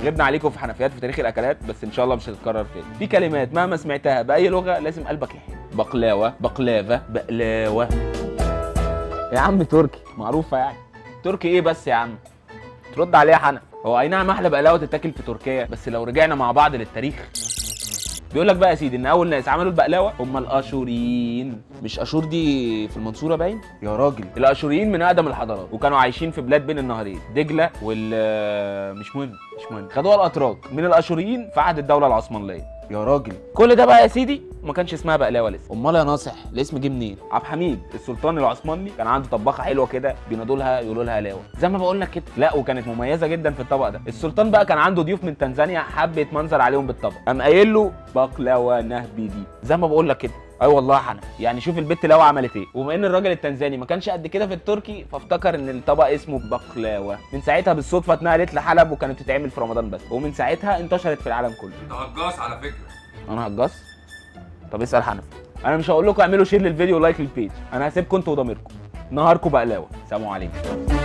غبنا عليكم في حنفيات في تاريخ الاكلات بس ان شاء الله مش هتتكرر تاني في كلمات مهما سمعتها باي لغه لازم قلبك يحن بقلاوه بقلافه بقلاوه يا عم تركي معروفه يعني تركي ايه بس يا عم ترد عليها حنف هو اي نعم احلى بقلاوه تتاكل في تركيا بس لو رجعنا مع بعض للتاريخ بيقول لك بقى يا سيدي ان اول ناس عملوا البقلاوه هم الاشوريين مش اشور دي في المنصوره باين يا راجل الاشوريين من اقدم الحضارات وكانوا عايشين في بلاد بين النهرين دجله وال مش مهم مش مهم خدوها الاتراك من الاشوريين في عهد الدوله العثمانيه يا راجل كل ده بقى يا سيدي ما كانش اسمها بقلاوه لسه امال يا ناصح الاسم جه منين عبد الحميد السلطان العثماني كان عنده طباخه حلوه كده بينادوا لها يقولوا لها لاوه زي ما بقول لك كده لا وكانت مميزه جدا في الطبق ده السلطان بقى كان عنده ضيوف من تنزانيا حب يتمنظر عليهم بالطبق قام قايل له بقلاوه نهبي دي زي ما بقول لك كده اي أيوة والله حنف يعني شوف البت لو عملت ايه وبما ان الراجل التنزاني ما كانش قد كده في التركي فافتكر ان الطبق اسمه بقلاوه من ساعتها بالصدفه اتنقلت لحلب وكانت بتتعمل في رمضان بس ومن ساعتها انتشرت في العالم كله انت هجاص على فكره انا هجص طب اسال حنف انا مش هقول لكم اعملوا شير للفيديو ولايك للبيج انا هسيبكم انتوا وضميركم نهاركم بقلاوه سلام عليكم